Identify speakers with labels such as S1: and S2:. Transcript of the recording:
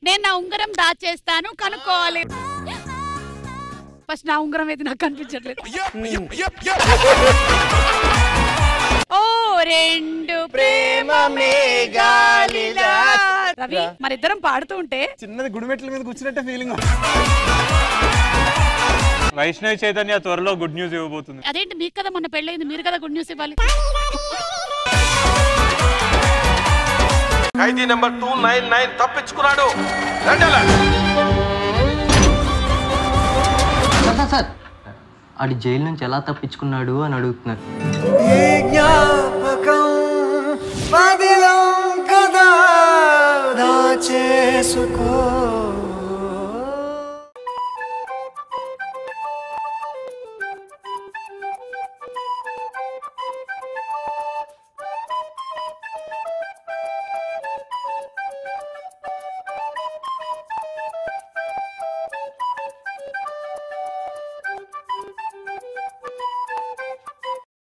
S1: నేను నా ఉంగరం దాచేస్తాను కనుక్కోవాలి ఫస్ట్ నా ఉంగరం అయితే నాకు కనిపించట్లేదు ఓ రెండు ప్రేమ మేఘాలిలా రవి మరిద్దరం పాడుతూ ఉంటే
S2: చిన్నది గుడిమెట్ల మీద కూర్చున్నట్టే ఫీలింగ్
S3: వైష్ణవి చైతన్య త్వరలో గుడ్ న్యూస్ ఇవ్వబోతుంది
S1: అదేంటి మీకు కదా మొన్న పెళ్ళైంది మీరు కదా గుడ్ న్యూస్ ఇవ్వాలి
S4: ఖైదీ నెంబర్ టూ నైన్ నైన్ తప్పించుకున్నాడు రండలా
S5: సార్ సార్ సార్ ఆడి జైలు నుంచి ఎలా తప్పించుకున్నాడు అని అడుగుతున్నారు
S6: జ్ఞాపకం పదిలం కదా దాచేసుకో